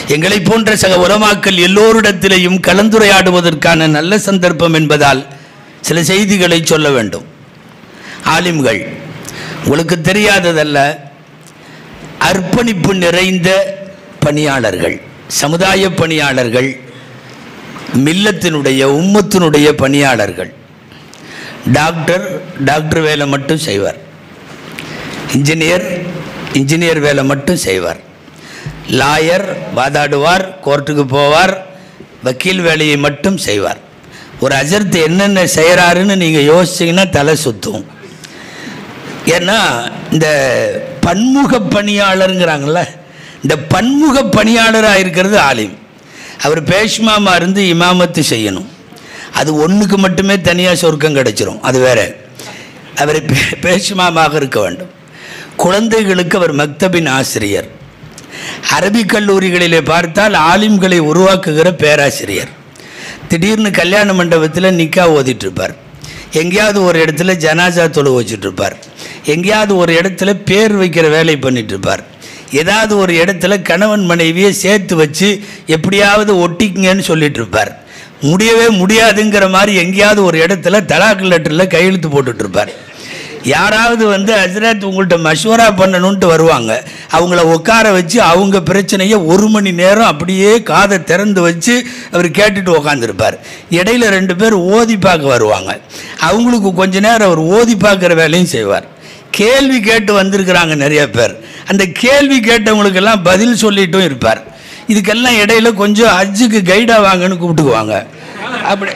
எங்களை போன்ற சக உலமாக்கள் எல்லோரிடத்திலேயும் கலந்துரையாடுவதற்கான நல்ல சந்தர்ப்பம் என்பதால் சில செய்திகளை சொல்ல வேண்டும் ஆலிம்கள் உங்களுக்கு தெரியாததல்ல அர்ப்பணிப்பு நிறைந்த பணியாளர்கள் சமுதாய பணியாளர்கள் மில்லத்தினுடைய உம்மத்தினுடைய பணியாளர்கள் டாக்டர் டாக்டர் வேலை மட்டும் செய்வார் இன்ஜினியர் இன்ஜினியர் வேலை மட்டும் செய்வார் லாயர் வாதாடுவார் கோர்ட்டுக்கு போவார் வக்கீல் வேலையை மட்டும் செய்வார் ஒரு அஜர்த்து என்னென்ன செய்கிறாருன்னு நீங்கள் யோசிச்சிங்கன்னா தலை சுத்தும் ஏன்னா இந்த பன்முக பணியாளருங்கிறாங்கல்ல இந்த பன்முக பணியாளராக இருக்கிறது ஆலிம் அவர் பேஷ்மாமா இருந்து இமாமத்து செய்யணும் அது ஒன்றுக்கு மட்டுமே தனியாக சொர்க்கம் கிடைச்சிரும் அது வேற அவர் பே- பேஷ்மாமாக இருக்க வேண்டும் குழந்தைகளுக்கு அவர் மக்தபின் ஆசிரியர் அரபிக் கல்லூரிகளிலே பார்த்தால் ஆலிம்களை உருவாக்குகிற பேராசிரியர் திடீர்னு கல்யாண மண்டபத்தில் நிக்கா ஓதிட்டு இருப்பார் எங்கேயாவது ஒரு இடத்துல ஜனாசா தொழு வச்சுட்டு இருப்பார் எங்கேயாவது ஒரு இடத்துல பேர் வைக்கிற வேலை பண்ணிட்டு இருப்பார் ஏதாவது ஒரு இடத்துல கணவன் மனைவியை சேர்த்து வச்சு எப்படியாவது ஒட்டிக்குங்கன்னு சொல்லிட்டு இருப்பார் முடியவே முடியாதுங்கிற மாதிரி எங்கேயாவது ஒரு இடத்துல தலாக் லெட்டரில் கையெழுத்து போட்டுட்டு இருப்பார் யாராவது வந்து ஹசரத் உங்கள்கிட்ட மஷ்வரா பண்ணணுன்ட்டு வருவாங்க அவங்கள உட்கார வச்சு அவங்க பிரச்சனையை ஒரு மணி நேரம் அப்படியே காதை திறந்து வச்சு அவர் கேட்டுட்டு உக்காந்துருப்பார் இடையில ரெண்டு பேர் ஓதி பார்க்க வருவாங்க அவங்களுக்கு கொஞ்ச நேரம் அவர் ஓதி பார்க்குற வேலையும் செய்வார் கேள்வி கேட்டு வந்திருக்கிறாங்க நிறைய பேர் அந்த கேள்வி கேட்டவங்களுக்கெல்லாம் பதில் சொல்லிட்டும் இருப்பார் இதுக்கெல்லாம் இடையில கொஞ்சம் ஹஜ்ஜுக்கு கைடாக வாங்கன்னு கூப்பிட்டுக்குவாங்க அப்படி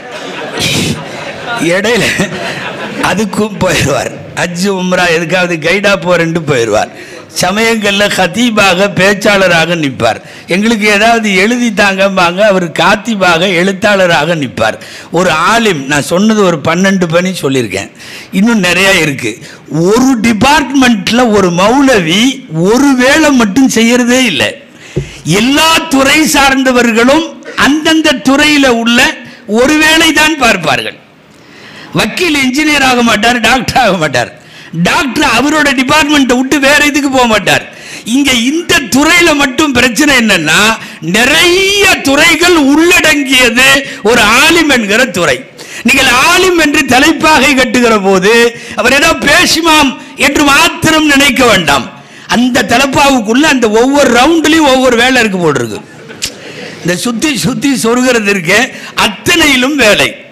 இடையில அதுக்கும் போயிடுவார் அஜ்ஜு உம்ரா எதுக்காவது கைடா போறேன்ட்டு போயிடுவார் சமயங்களில் ஹத்தீபாக பேச்சாளராக நிற்பார் எங்களுக்கு ஏதாவது எழுதி தாங்கம்பாங்க அவர் காத்திபாக எழுத்தாளராக நிற்பார் ஒரு ஆலிம் நான் சொன்னது ஒரு பன்னெண்டு பணி சொல்லியிருக்கேன் இன்னும் நிறைய இருக்கு ஒரு டிபார்ட்மெண்ட்ல ஒரு மௌலவி ஒரு வேலை மட்டும் செய்யறதே இல்லை எல்லா துறை சார்ந்தவர்களும் அந்தந்த துறையில உள்ள ஒரு வேலை தான் பார்ப்பார்கள் வக்கீல் இன்ஜினியர் ஆக மாட்டார் டாக்டர் ஆக மாட்டார் டாக்டர் அவரோட டிபார்ட்மெண்ட்டை விட்டு வேற இதுக்கு போக மாட்டார் இங்க இந்த துறையில மட்டும் பிரச்சனை என்னன்னா நிறைய துறைகள் உள்ளடங்கியது ஒரு ஆலிம் என்கிற துறை நீங்கள் ஆலிம் என்று தலைப்பாகை கட்டுகிற போது அவர் ஏதோ பேசுமாம் என்று மாத்திரம் நினைக்க வேண்டாம் அந்த தலைப்பாவுக்குள்ள அந்த ஒவ்வொரு ரவுண்ட்லயும் ஒவ்வொரு வேலை இருக்கு போட்டிருக்கு இந்த சுத்தி சுத்தி சொருகிறது இருக்க அத்தனையிலும் வேலை